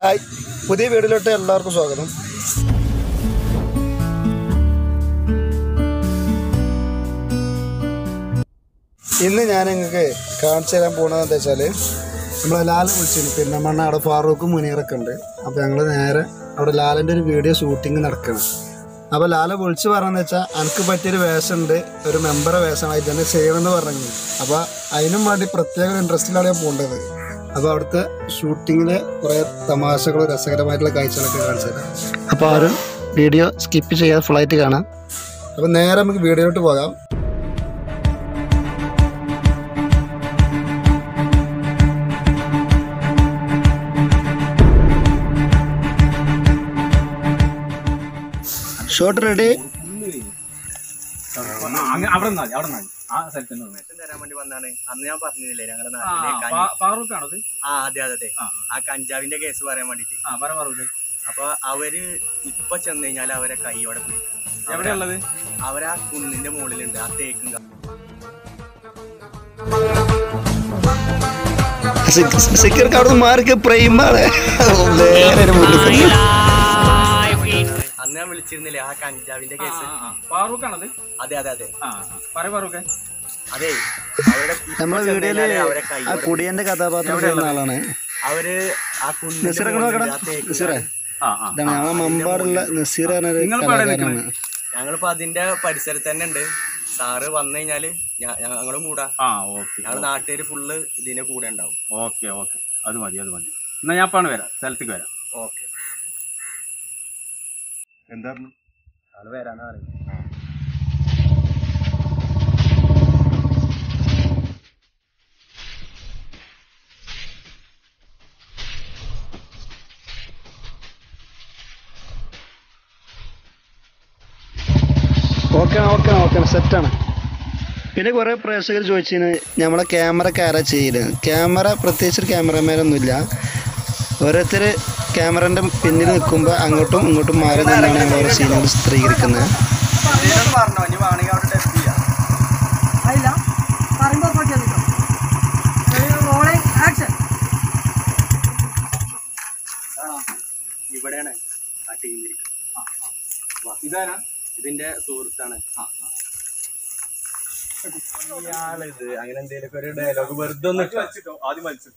Hi പുതിയ വീഡിയോയിലോട്ട് എല്ലാവർക്കും സ്വാഗതം ഇന്ന് ഞാൻ നിങ്ങൾക്ക് കാണിച്ചു തരാൻ പോകുന്നത് എന്താ വെച്ചാൽ നമ്മളെ ലാല വിളിച്ചിരുന്നു പിന്നെ മണ്ണ അവിടെ ഫാറൂഖും മുനീറൊക്കെ ഉണ്ട് അപ്പോൾ ഞങ്ങൾ നേരെ അവിടെ ലാലിൻ്റെ ഒരു വീഡിയോ ഷൂട്ടിങ് നടക്കണം അപ്പോൾ ലാല വിളിച്ച് പറഞ്ഞതെന്ന് വെച്ചാൽ എനിക്ക് പറ്റിയൊരു വേഷമുണ്ട് ഒരു മെമ്പറെ വേഷമായി തന്നെ ചെയ്യണമെന്ന് പറഞ്ഞു അപ്പോൾ അതിനും വേണ്ടി പ്രത്യേക ഇൻട്രസ്റ്റിലാണ് ഞാൻ പോകേണ്ടത് അപ്പോൾ അവിടുത്തെ ഷൂട്ടിങ്ങിലെ കുറേ തമാശകളും രസകരമായിട്ടുള്ള കാഴ്ചകളൊക്കെ കാണിച്ചു തരാം അപ്പോൾ ആരും വീഡിയോ സ്കിപ്പ് ചെയ്യാതെ ഫുള്ളായിട്ട് കാണാം അപ്പോൾ നേരെ നമുക്ക് വീഡിയോയിലോട്ട് പോകാം ഷോട്ട് റെഡി അവിടെ നിന്നാ അവിടെ നിന്നാ ആ സ്ഥലത്ത് നിന്ന് വേഷം തരാൻ വേണ്ടി വന്നാണ് അന്ന് ഞാൻ പറഞ്ഞില്ലേ ഞങ്ങളുടെ ആ, നാട്ടിലെ കഞ്ച- ഫാ- ഫാറൂഖ് ആണത് ആ അതെ അതെ അതെ ആ. ആ കഞ്ചാവിന്റെ കേസ് പറയാൻ വേണ്ടിട്ട് ആ പറ ഫാറൂഖ് അപ്പൊ അവര് ഇപ്പൊ ചെന്ന് കഴിഞ്ഞാൽ അവരെ കൈയോടെ പിടിക്കും എവിടെയുള്ളത് അവരാ കുന്നിന്റെ മുകളിലുണ്ട് ആ തേക്കും ക- സിക്കർക്ക് അവിടെ നിന്ന് മാർക്ക് പ്രൈമാണ് വേറെ മുന്നിൽ അന്ന് ഞാൻ വിളിച്ചിരുന്നില്ലേ ആ കഞ്ചാവിന്റെ കേസ് ഫാറൂഖ് ആണത് അതെ അതെ അതെ ആ പറ ഫാറൂഖ് അതെ അവരുടെ ഇപ്പൊ നമ്മളെ ചെന്ന് വീഡിയോയില് കഴിഞ്ഞാല് അവരെ ആ കൈയോടെ കുടിയന്റെ കഥാപാത്രം ചെയ്യുന്ന ആളാണ് അവര് ആ കുന്നിന്റെ നസീറൊക്കെ മുകളിലുണ്ട്, നോക്കണം ആ തേക്കും നസീറെ ആ ആ ഇതാണ് ഞങ്ങളെ മമ്പാടുള്ള നസീർ പറഞ്ഞൊരു നിങ്ങളിപ്പോ എവിടെ കലാകാരനാണ് ഞങ്ങളിപ്പോ അതിന്റെ പരിസരത്ത് തന്നെ ഉണ്ട് സാറ് വന്നു കഴിഞ്ഞാല് ഞ- ഞങ്ങളും കൂടാ ആ ഓക്കെ ഞങ്ങള് നാട്ടുകാര് ഫുള്ള് ഇതിന്റെ കൂടെ ഉണ്ടാവും ഓക്കെ ഓക്കെ അത് മതി അത് മതി എന്നാ ഞാൻ ഇപ്പാണ് വരാം സ്ഥലത്തേക്ക് വരാം ഓക്കെ എന്തായിരുന്നു ആള് വരാനാ പറയുന്നത് ഓക്കെ ഓക്കെ ഓക്കെ സെറ്റാണ് പിന്നെ കുറേ പ്രേക്ഷകർ ചോദിച്ചിന് നമ്മളെ ക്യാമറ ആരാ ചെയ്യല് ക്യാമറ പ്രത്യേകിച്ച് ക്യാമറമാനൊന്നുമില്ല ഓരോരുത്തർ ക്യാമറൻ്റെ പിന്നിൽ നിൽക്കുമ്പോൾ അങ്ങോട്ടും ഇങ്ങോട്ടും മാറി തന്നെയാണ് ഞങ്ങൾ ഓരോ സീനുകൾ ചിത്രീകരിക്കുന്നത് പറഞ്ഞോ ഇനി വേണമെങ്കിൽ അവിടെ ടെസ്റ്റ് ചെയ്യാം അല്ല പറയുമ്പോൾ നോക്കിയാൽ റോളിംഗ് ആക്ഷൻ ഇവിടെയാണ് ആ ടീം ഇതാരാ ഇതിന്റെ സുഹൃത്താണ് ഇയാളിത് അങ്ങനെ എന്തെങ്കിലും ഒരു ഡയലോഗ് വെറുതെ ഒന്ന് ഇട്ടോ. ആദ്യം വലിച്ചിട്ടു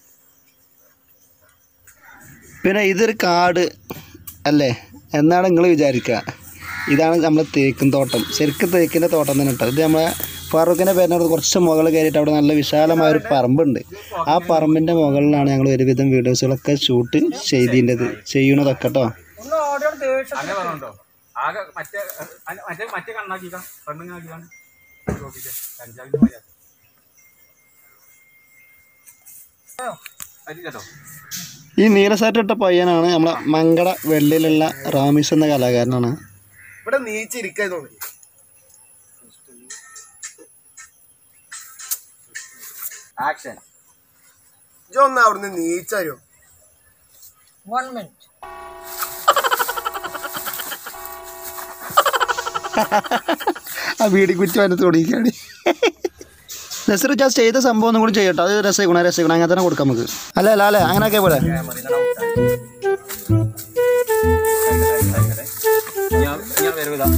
പിന്നെ ഇതൊരു കാട് അല്ലേ എന്നാണ് നിങ്ങൾ വിചാരിക്കുക ഇതാണ് നമ്മളെ തേക്കും തോട്ടം ശരിക്കും തേക്കിൻ്റെ തോട്ടം തന്നെ കേട്ടോ ഇത് നമ്മളെ ഫാറൂഖിൻ്റെ പേരിനോട് കുറച്ച് മുകളിൽ കയറിയിട്ട് അവിടെ നല്ല വിശാലമായ ഒരു പറമ്പുണ്ട് ആ പറമ്പിൻ്റെ മുകളിലാണ് ഞങ്ങൾ ഒരുവിധം വീഡിയോസുകളൊക്കെ ഷൂട്ട് ചെയ്തിൻ്റെത് ചെയ്യണതൊക്കെ കേട്ടോ ഒന്ന് ഓടിയോട് ദേഷ്യം അങ്ങനെ പറഞ്ഞോ ആകെ മറ്റേ അഹ് മറ്റേ മറ്റേ കണ്ണാക്കിക്കാം പെണ്ണുങ്ങാക്കിക്കാണ് നോക്കിട്ട് കഞ്ചാവിന്റെ മര്യാദ പറ്റില്ലോ ഈ നീലസാറ്റ് ഇട്ട പയ്യനാണ് നമ്മളെ മങ്കട വെള്ളിയിലുള്ള റാമിസ് എന്ന കലാകാരനാണ് ഇവിടെ നീച്ചിരിക്കാൻ തോന്നി ആക്ഷൻ ഇജ ഒന്ന് അവിടുന്ന് നീച്ചാരോ വൺ മിനിറ്റ് ആ വീടി കുറ്റി വന്ന് തുടങ്ങിക്കാണ് നസർ ജസ്റ്റ് ചെയ്ത സംഭവം ഒന്നും കൂടി ചെയ്യട്ടോ അത് രസഗുണ രസഗുണ അങ്ങനെ തന്നെ കൊടുക്കാം നമുക്ക് അല്ല അല്ല അല്ലേ അങ്ങനെയൊക്കെ പോലെ ഞാൻ ഞാൻ വരുവതാ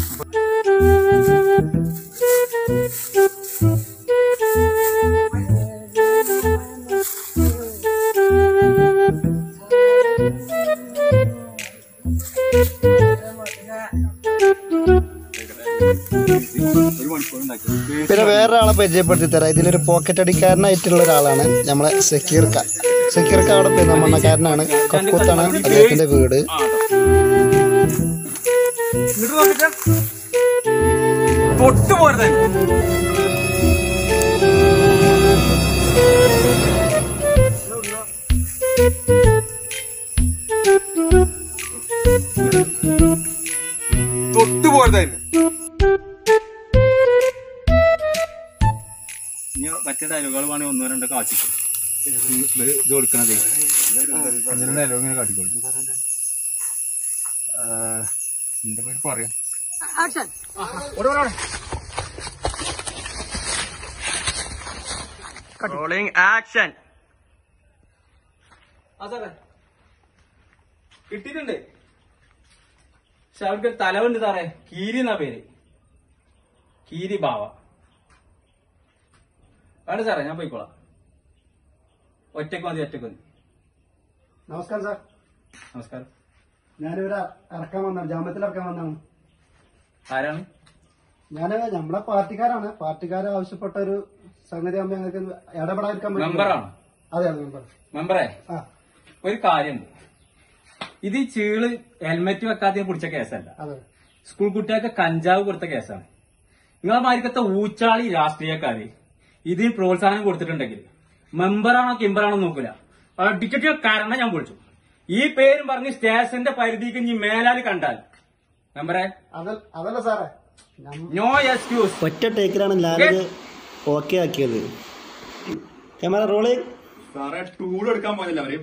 ഒരു മണിക്കൂർ ഉണ്ടാക്കി പിന്നെ വേറൊരാളെ പരിചയപ്പെടുത്തി തരാം ഇതിലൊരു പോക്കറ്റ് അടിക്കാരനായിട്ടുള്ള ഒരാളാണ് നമ്മളെ സക്കീർക്ക സക്കീർക്ക അവിടെ പെരുന്നമണ്ണക്കാരനാണ് കക്കൂത്താണ് അദ്ദേഹത്തിന്റെ വീട് ഇങ്ങോട്ട് നോക്കിട്ട് തൊട്ട് പോരുത് തൊട്ട് പോരുതായിരുന്നു ഇനി മറ്റേ ഡയലോഗുകൾ വേണമെങ്കിൽ ഒന്നോ രണ്ടോ കാച്ചിക്കും ഇത് കൊടുക്കണതേ അങ്ങനെ ഡയലോഗ് ഇങ്ങനെ കാട്ടിക്കോളൂ എന്റെ പേര് പറയാം ആക്ഷൻ റോളിംഗ് ആക്ഷൻ കിട്ടിയിട്ടുണ്ട് പക്ഷെ അവർക്ക് ഒരു തലവുണ്ട് സാറേ കീരി എന്നാ പേര് കീരി ബാവ വേണ്ട സാറേ ഞാൻ പോയിക്കോളാം ഒറ്റക്ക് മതി ഒറ്റക്ക് മതി നമസ്കാരം സാർ നമസ്കാരം ഞാനിവരെ ഇറക്കാൻ വന്നാണ് ജാമ്യത്തിൽ ഇറക്കാൻ വന്നാണ് ആരാണ് ഞാൻ നമ്മളെ പാർട്ടിക്കാരാണ് പാർട്ടിക്കാരെ ആവശ്യപ്പെട്ട ഒരു സംഗതി ആകുമ്പോൾ ഞങ്ങൾക്ക് ഇടപെടാതിരിക്കാൻ പറ്റില്ല. മെമ്പറാണോ അതെ അതെ മെമ്പർ മെമ്പറേ ആ ഒരു കാര്യമുണ്ട് ഇത് ഈ ചീള് ഹെൽമെറ്റ് വെക്കാതെ പിടിച്ച കേസല്ല അതെ സ്കൂൾ കുട്ടികൾക്ക് കഞ്ചാവ് കൊടുത്ത കേസാണ് നിങ്ങളെ മാരിക്കത്തെ ഊച്ചാളി രാഷ്ട്രീയക്കാര് ഇതിന് പ്രോത്സാഹനം കൊടുത്തിട്ടുണ്ടെങ്കിൽ മെമ്പറാണോ കിമ്പറാണോ നോക്കൂല അടിച്ചിട്ട് കാരണം ഞാൻ വിളിച്ചു ഈ പേരും പറഞ്ഞ് സ്റ്റേഷന്റെ പരിധിക്ക് ഇനി മേലാല് കണ്ടാൽ മെമ്പറെ അതല്ല അതല്ല സാറേ ഞമ്മ- നോ എക്സ്ക്യൂസ് ഒറ്റ ടേക്കിലാണ് ലാലിത് ഓക്കെ ആക്കിയത് ക്യാമറ റോളിംഗ് സാറേ ടൂൾ എടുക്കാൻ പോയില്ല അവര്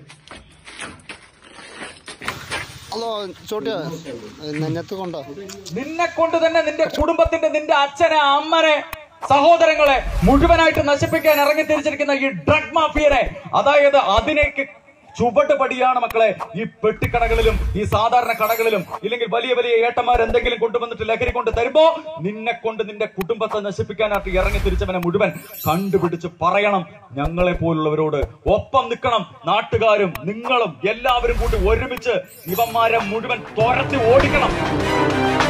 ഹലോ ചോട്ടിയാ നെഞ്ഞത്ത് കൊണ്ടോ നിന്നെ കൊണ്ട് തന്നെ നിന്റെ കുടുംബത്തിന്റെ നിന്റെ അച്ഛനെ അമ്മനെ സഹോദരങ്ങളെ മുഴുവനായിട്ട് നശിപ്പിക്കാൻ ഇറങ്ങി തിരിച്ചിരിക്കുന്ന ഈ ഡ്രഗ് മാഫിയനെ അതായത് അതിനേക്ക് ചുവട് പടിയാണ് മക്കളെ ഈ പെട്ടിക്കടകളിലും ഈ സാധാരണ കടകളിലും ഇല്ലെങ്കിൽ വലിയ വലിയ ഏട്ടന്മാർ എന്തെങ്കിലും കൊണ്ടുവന്നിട്ട് ലഹരി കൊണ്ട് തരുമ്പോ നിന്നെ കൊണ്ട് നിന്റെ കുടുംബത്തെ നശിപ്പിക്കാനായിട്ട് ഇറങ്ങി തിരിച്ചവനെ മുഴുവൻ കണ്ടുപിടിച്ച് പറയണം ഞങ്ങളെ പോലുള്ളവരോട് ഒപ്പം നിൽക്കണം നാട്ടുകാരും നിങ്ങളും എല്ലാവരും കൂടി ഒരുമിച്ച് ഇവന്മാരെ മുഴുവൻ തുരത്തി ഓടിക്കണം